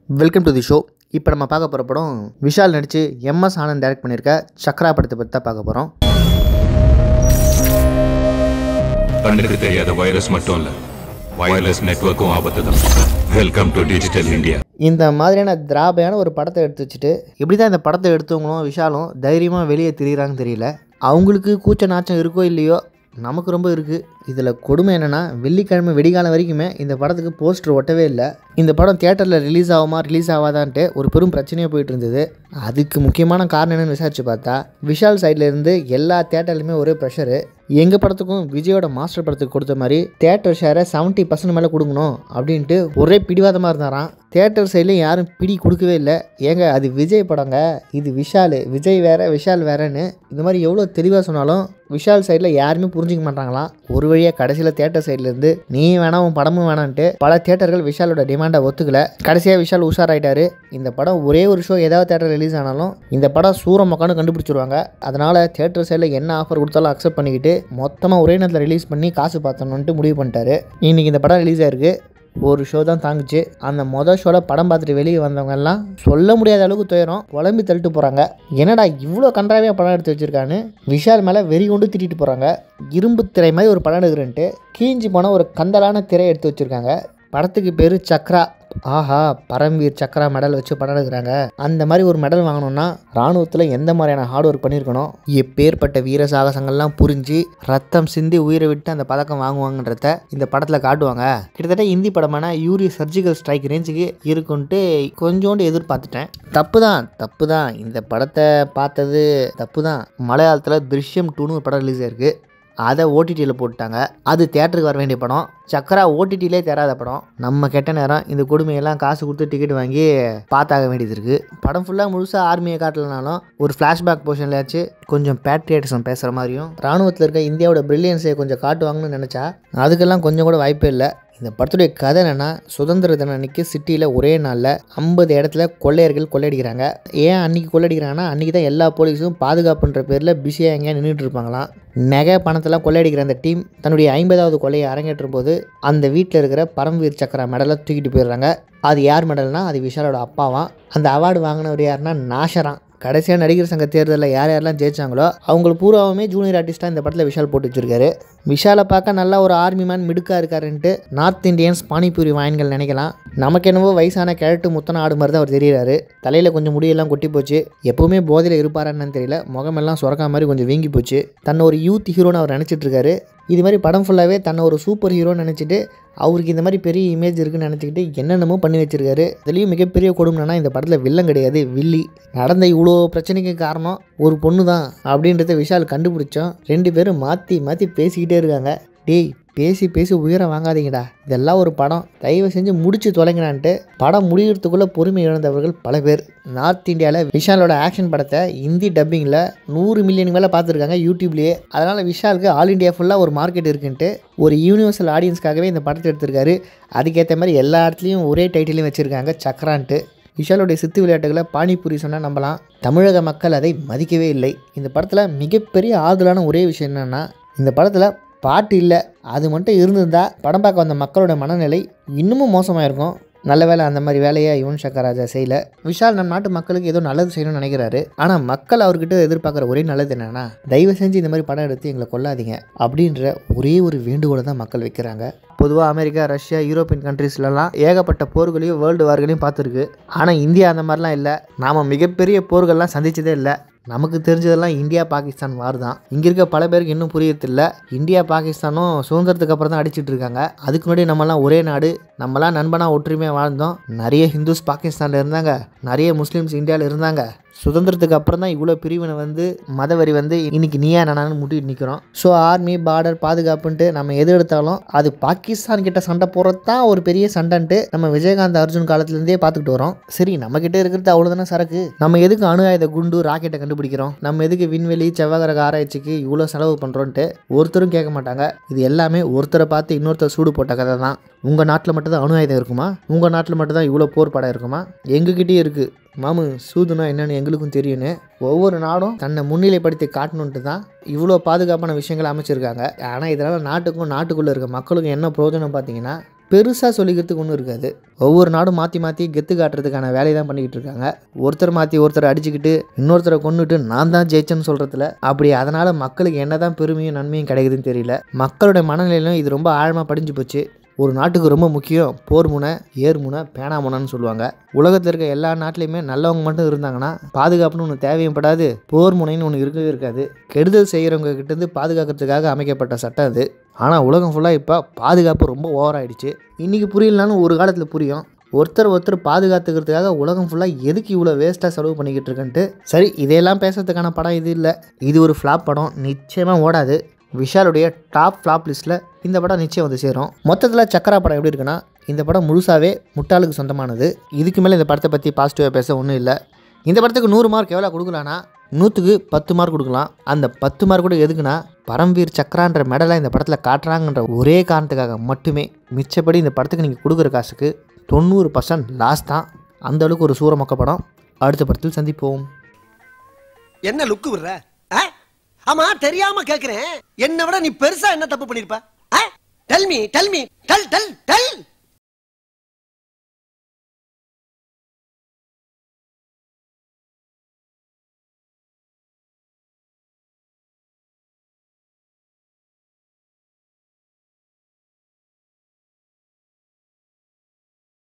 Welcome to the show இப்போ நம்ம பார்க்க போகிற படம் விஷால் நடித்து எம்எஸ் ஆனந்த் டைரக்ட் பண்ணியிருக்க சக்ரா படத்தை பற்றி தான் பார்க்க போகிறோம் கண்ணுக்கு தெரியாத வைரஸ் மட்டும் இல்ல வயர்லெஸ் நெட்வொர்க்கும் ஆபத்து தான் வெல்கம் டு டிஜிட்டல் இந்தியா இந்த மாதிரியான திராபையான ஒரு படத்தை எடுத்து வச்சுட்டு எப்படி தான் இந்த படத்தை எடுத்தவங்களும் விஷாலும் தைரியமாக வெளியே திரியிறாங்கன்னு தெரியல அவங்களுக்கு கூச்ச நாச்சம் இருக்கோ இல்லையோ நமக்கு ரொம்ப இருக்குது இதில் கொடுமை என்னென்னா வெள்ளிக்கிழமை வெடிகாலம் வரைக்குமே இந்த படத்துக்கு போஸ்டர் ஒட்டவே இல்லை இந்த படம் தியேட்டரில் ரிலீஸ் ஆகுமா ரிலீஸ் ஆகாதான்ட்டு ஒரு பெரும் பிரச்சனையாக போயிட்டு இருந்தது அதுக்கு முக்கியமான காரணம் என்னன்னு விசாரிச்சு பார்த்தா விஷால் சைடில் இருந்து எல்லா தேட்டர்லையுமே ஒரே ப்ரெஷரு எங்கள் படத்துக்கும் விஜயோட மாஸ்டர் படத்துக்கு கொடுத்த மாதிரி தேட்டர் ஷேரை செவன்ட்டி பர்சன்ட் மேலே கொடுக்கணும் அப்படின்ட்டு ஒரே பிடிவாதமாக இருந்தாராம் தேட்டர் சைட்லையும் யாரும் பிடி கொடுக்கவே இல்லை ஏங்க அது விஜய் படங்க இது விஷால் விஜய் வேற விஷால் வேறன்னு இந்த மாதிரி எவ்வளோ தெளிவாக சொன்னாலும் விஷால் சைடில் யாருமே புரிஞ்சிக்க மாட்டாங்களாம் ஒரு வழியாக கடைசியில் தேட்டர் சைட்லேருந்து நீ வேணாம் உன் படமும் வேணான்ட்டு பல தேட்டர்கள் விஷாலோட டிமாண்டை ஒத்துக்கல கடைசியாக விஷால் உஷாராயிட்டாரு இந்த படம் ஒரே ஒரு ஷோ ஏதாவது தேட்டர் ரிலீஸ் ஆனாலும் இந்த படம் சூரம் மக்கான்னு கண்டுபிடிச்சிருவாங்க அதனால் தேட்டர் சைடில் என்ன ஆஃபர் கொடுத்தாலும் அக்செப்ட் பண்ணிக்கிட்டு மொத்தமாக ஒரே நேரத்தில் ரிலீஸ் பண்ணி காசு பார்த்தணுன்ட்டு முடிவு பண்ணிட்டாரு இன்னைக்கு இந்த படம் ரிலீஸ் ஆயிருக்கு ஒரு ஷோ தான் தாங்குச்சு அந்த மொதல் ஷோவில் படம் பார்த்துட்டு வெளியே வந்தவங்க எல்லாம் சொல்ல முடியாத அளவுக்கு துயரம் புலம்பி தள்ளிட்டு போகிறாங்க என்னடா இவ்வளோ கன்றாவியாக படம் எடுத்து வச்சிருக்கான்னு விஷால் மேலே வெறி கொண்டு திட்டிட்டு போகிறாங்க இரும்பு திரை மாதிரி ஒரு படம் எடுக்கிறேன்ட்டு கீஞ்சி போன ஒரு கந்தலான திரை எடுத்து வச்சுருக்காங்க படத்துக்கு பேர் சக்ரா ஆஹா பரம்வீர் சக்ரா மெடல் வச்சு படம் எடுக்கிறாங்க அந்த மாதிரி ஒரு மெடல் வாங்கணும்னா ராணுவத்தில் எந்த மாதிரியான ஹார்ட் ஒர்க் பண்ணியிருக்கணும் எப்பேற்பட்ட வீர சாகசங்கள்லாம் புரிஞ்சு ரத்தம் சிந்தி உயிரை விட்டு அந்த பதக்கம் வாங்குவாங்கன்றத இந்த படத்தில் காட்டுவாங்க கிட்டத்தட்ட இந்தி படமான யூரி சர்ஜிக்கல் ஸ்ட்ரைக் ரேஞ்சுக்கு இருக்குன்ட்டு கொஞ்சோண்டு எதிர்பார்த்துட்டேன் தப்பு தான் தப்பு தான் இந்த படத்தை பார்த்தது தப்பு தான் மலையாளத்தில் திருஷ்யம் டூன்னு ஒரு படம் ரிலீஸ் ஆயிருக்கு அதை ஓடிடியில் போட்டுட்டாங்க அது தேட்டருக்கு வர வேண்டிய படம் சக்கரா ஓடிடியிலே தராத படம் நம்ம கெட்ட நேரம் இந்த கொடுமையெல்லாம் காசு கொடுத்து டிக்கெட் வாங்கி பார்த்தாக வேண்டியது இருக்குது படம் ஃபுல்லாக முழுசாக ஆர்மியை காட்டலனாலும் ஒரு ஃப்ளாஷ்பேக் போர்ஷன்லையாச்சும் கொஞ்சம் பேட்ரியட்டிசம் பேசுகிற மாதிரியும் ராணுவத்தில் இருக்க இந்தியாவோட பிரில்லியன்ஸை கொஞ்சம் காட்டுவாங்கன்னு நினச்சா அதுக்கெல்லாம் கொஞ்சம் கூட வாய்ப்பே இல்லை இந்த படத்துடைய கதை என்னென்னா சுதந்திர தின அன்னைக்கு சிட்டியில் ஒரே நாளில் ஐம்பது இடத்துல கொள்ளையர்கள் கொள்ளையடிக்கிறாங்க ஏன் அன்னைக்கு கொள்ளையடிக்கிறாங்கன்னா அன்றைக்கி தான் எல்லா போலீஸும் பாதுகாப்புன்ற பேரில் பிஸியாக எங்கேயா நின்றுட்டு இருப்பாங்களாம் நகை பணத்தெல்லாம் கொள்ளையடிக்கிற அந்த டீம் தன்னுடைய ஐம்பதாவது கொள்ளையை அரங்கேற்றும் போது அந்த வீட்டில் இருக்கிற பரம்வீர் சக்கரா மெடலை தூக்கிட்டு போயிடுறாங்க அது யார் மெடல்னா அது விஷாலோட அப்பாவாம் அந்த அவார்டு வாங்கினவர் யாருன்னா நாஷரான் கடைசியாக நடிகர் சங்க தேர்தலில் யார் யாரெல்லாம் ஜெயிச்சாங்களோ அவங்கள பூராவுமே ஜூனியர் ஆர்டிஸ்ட்டாக இந்த படத்தில் விஷால் போட்டு வச்சிருக்காரு விஷாலை பார்க்க நல்லா ஒரு ஆர்மி மேன் மிடுக்காக இருக்காருன்ட்டு நார்த் இந்தியன்ஸ் பானிபூரி வாயின்கள் நினைக்கலாம் நமக்கு என்னவோ வயசான கிழட்டு முத்தன ஆடு மாதிரி தான் அவர் தெரியுறாரு தலையில் கொஞ்சம் முடியெல்லாம் கொட்டி போச்சு எப்போவுமே போதையில் இருப்பாரான்னு தெரியல முகமெல்லாம் சுரக்கா மாதிரி கொஞ்சம் வீங்கி போச்சு தன்னை ஒரு யூத் ஹீரோன்னு அவர் நினச்சிட்டு இருக்காரு இது மாதிரி படம் ஃபுல்லாகவே தன்னை ஒரு சூப்பர் ஹீரோன்னு நினச்சிட்டு அவருக்கு இந்த மாதிரி பெரிய இமேஜ் இருக்குன்னு நினச்சிக்கிட்டு என்னென்னமோ பண்ணி வச்சிருக்காரு இதுலேயும் மிகப்பெரிய கொடுமைனா இந்த படத்தில் வில்லன் கிடையாது வில்லி நடந்த இவ்வளோ பிரச்சனைக்கு காரணம் ஒரு பொண்ணு தான் அப்படின்றத விஷால் கண்டுபிடிச்சோம் ரெண்டு பேரும் மாற்றி மாற்றி பேசிக்கிட்டே இருக்காங்க டேய் பேசி பேசி உயிரை வாங்காதீங்கடா இதெல்லாம் ஒரு படம் தயவு செஞ்சு முடிச்சு தொலைங்கடான்ட்டு படம் முடிகிறதுக்குள்ளே பொறுமை இழந்தவர்கள் பல பேர் நார்த் இந்தியாவில் விஷாலோட ஆக்ஷன் படத்தை ஹிந்தி டப்பிங்கில் நூறு மில்லியன் மேலே பார்த்துருக்காங்க யூடியூப்லேயே அதனால் விஷாலுக்கு ஆல் இண்டியா ஃபுல்லாக ஒரு மார்க்கெட் இருக்குன்ட்டு ஒரு யூனிவர்சல் ஆடியன்ஸ்க்காகவே இந்த படத்தை எடுத்திருக்காரு அதுக்கேற்ற மாதிரி எல்லா இடத்துலையும் ஒரே டைட்டிலையும் வச்சுருக்காங்க சக்கரான்ட்டு விஷாலுடைய சித்து விளையாட்டுகளை பானிபூரி சொன்னால் நம்பலாம் தமிழக மக்கள் அதை மதிக்கவே இல்லை இந்த படத்தில் மிகப்பெரிய ஆறுதலான ஒரே விஷயம் என்னென்னா இந்த படத்தில் பாட்டு இல்லை அது மட்டும் இருந்திருந்தா படம் பார்க்க வந்த மக்களோட மனநிலை இன்னமும் மோசமாக இருக்கும் நல்ல வேலை அந்த மாதிரி வேலையை யுவன் சங்கர் ராஜா செய்யல விஷால் நம் நாட்டு மக்களுக்கு ஏதோ நல்லது செய்யணும்னு நினைக்கிறாரு ஆனால் மக்கள் அவர்கிட்ட எதிர்பார்க்குற ஒரே நல்லது என்னன்னா தயவு செஞ்சு இந்த மாதிரி படம் எடுத்து எங்களை கொல்லாதீங்க அப்படின்ற ஒரே ஒரு வேண்டுகோளை தான் மக்கள் வைக்கிறாங்க பொதுவாக அமெரிக்கா ரஷ்யா யூரோப்பியன் கண்ட்ரீஸ்லலாம் ஏகப்பட்ட போர்களையும் வேர்ல்டு வார்களையும் பார்த்துருக்கு ஆனால் இந்தியா அந்த மாதிரிலாம் இல்லை நாம் மிகப்பெரிய போர்கள்லாம் சந்திச்சதே இல்லை நமக்கு தெரிஞ்சதெல்லாம் இந்தியா பாகிஸ்தான் வார் தான் இங்கே இருக்க பல பேருக்கு இன்னும் புரியறதில்ல இந்தியா பாகிஸ்தானும் சுதந்திரத்துக்கு அப்புறம் தான் அடிச்சிட்டு இருக்காங்க அதுக்கு முன்னாடி நம்மலாம் ஒரே நாடு நம்மலாம் நண்பனாக ஒற்றுமையாக வாழ்ந்தோம் நிறைய ஹிந்துஸ் பாகிஸ்தானில் இருந்தாங்க நிறைய முஸ்லீம்ஸ் இந்தியாவில் இருந்தாங்க சுதந்திரத்துக்கு அப்புறம் தான் இவ்வளோ பிரிவினை வந்து மதவரி வந்து இன்னைக்கு நீயா நானான்னு முட்டிட்டு நிற்கிறோம் ஸோ ஆர்மி பார்டர் பாதுகாப்புன்ட்டு நம்ம எது எடுத்தாலும் அது பாகிஸ்தான் கிட்ட சண்டை போடுறது தான் ஒரு பெரிய சண்டைன்ட்டு நம்ம விஜயகாந்த் அர்ஜுன் காலத்துலேருந்தே பார்த்துக்கிட்டு வரோம் சரி நம்ம கிட்ட இருக்கிறது அவ்வளோதானே சரக்கு நம்ம எதுக்கு அணு ஆயுத குண்டு ராக்கெட்டை கண்டுபிடிக்கிறோம் நம்ம எதுக்கு விண்வெளி செவ்வாய்கிரக ஆராய்ச்சிக்கு இவ்வளோ செலவு பண்ணுறோன்ட்டு ஒருத்தரும் கேட்க மாட்டாங்க இது எல்லாமே ஒருத்தரை பார்த்து இன்னொருத்தர் சூடு போட்ட கதை தான் உங்கள் நாட்டில் மட்டும்தான் அணு ஆயுதம் இருக்குமா உங்கள் நாட்டில் மட்டும்தான் இவ்வளோ போர் படம் இருக்குமா எங்ககிட்டயும் இருக்குது மாமு சூதுனா என்னன்னு எங்களுக்கும் தெரியும்னு ஒவ்வொரு நாடும் தன்னை முன்னிலைப்படுத்தி காட்டணுன்ட்டு தான் இவ்வளோ பாதுகாப்பான விஷயங்களை அமைச்சிருக்காங்க ஆனால் இதனால் நாட்டுக்கும் நாட்டுக்குள்ளே இருக்க மக்களுக்கும் என்ன பிரயோஜனம் பார்த்தீங்கன்னா பெருசாக சொல்லிக்கிறதுக்கு ஒன்றும் இருக்காது ஒவ்வொரு நாடும் மாற்றி மாற்றி கெத்து காட்டுறதுக்கான வேலையை தான் பண்ணிக்கிட்டு இருக்காங்க ஒருத்தர் மாற்றி ஒருத்தர் அடிச்சுக்கிட்டு இன்னொருத்தரை கொண்டுட்டு நான் தான் ஜெயிச்சேன்னு சொல்கிறதுல அப்படி அதனால் மக்களுக்கு என்ன தான் பெருமையும் நன்மையும் கிடைக்குதுன்னு தெரியல மக்களுடைய மனநிலையிலும் இது ரொம்ப ஆழமாக படிஞ்சு போச்சு ஒரு நாட்டுக்கு ரொம்ப முக்கியம் போர் முனை ஏர் முனை பேனா முனைன்னு சொல்லுவாங்க உலகத்தில் இருக்க எல்லா நாட்டிலையுமே நல்லவங்க மட்டும் இருந்தாங்கன்னா பாதுகாப்புன்னு ஒன்று தேவையும் படாது போர் முனைன்னு ஒன்று இருக்கவே இருக்காது கெடுதல் செய்கிறவங்க கிட்டேருந்து பாதுகாக்கிறதுக்காக அமைக்கப்பட்ட சட்டம் அது ஆனால் உலகம் ஃபுல்லாக இப்போ பாதுகாப்பு ரொம்ப ஓவர் ஆயிடுச்சு இன்றைக்கி புரியலனாலும் ஒரு காலத்தில் புரியும் ஒருத்தர் ஒருத்தர் பாதுகாத்துக்கிறதுக்காக உலகம் ஃபுல்லாக எதுக்கு இவ்வளோ வேஸ்ட்டாக செலவு பண்ணிக்கிட்டு இருக்கன்ட்டு சரி இதையெல்லாம் பேசுறதுக்கான படம் இது இல்லை இது ஒரு ஃப்ளாப் படம் நிச்சயமாக ஓடாது விஷாலுடைய டாப் ஃப்ளாப் லிஸ்ட்டில் இந்த படம் நிச்சயம் வந்து சேரும் மொத்தத்தில் சக்கரா படம் எப்படி இருக்குன்னா இந்த படம் முழுசாவே முட்டாளுக்கு சொந்தமானது இதுக்கு மேலே இந்த படத்தை பற்றி பாசிட்டிவாக பேச ஒன்றும் இல்லை இந்த படத்துக்கு நூறு மார்க் எவ்வளோ கொடுக்கலான்னா நூற்றுக்கு பத்து மார்க் கொடுக்கலாம் அந்த பத்து மார்க் கூட எதுக்குன்னா பரம்வீர் சக்ரான்ற மெடலை இந்த படத்தில் காட்டுறாங்கன்ற ஒரே காரணத்துக்காக மட்டுமே மிச்சப்படி இந்த படத்துக்கு நீங்கள் கொடுக்குற காசுக்கு தொண்ணூறு பர்சன்ட் லாஸ் தான் அந்த அளவுக்கு ஒரு சூரமொக்க படம் அடுத்த படத்தில் சந்திப்போம் என்ன லுக்கு விடுற ஆ? ஆமா தெரியாம கேக்குறேன் என்னை விட நீ பெருசா என்ன தப்பு பண்ணிருப்ப tell me tell me tell tell del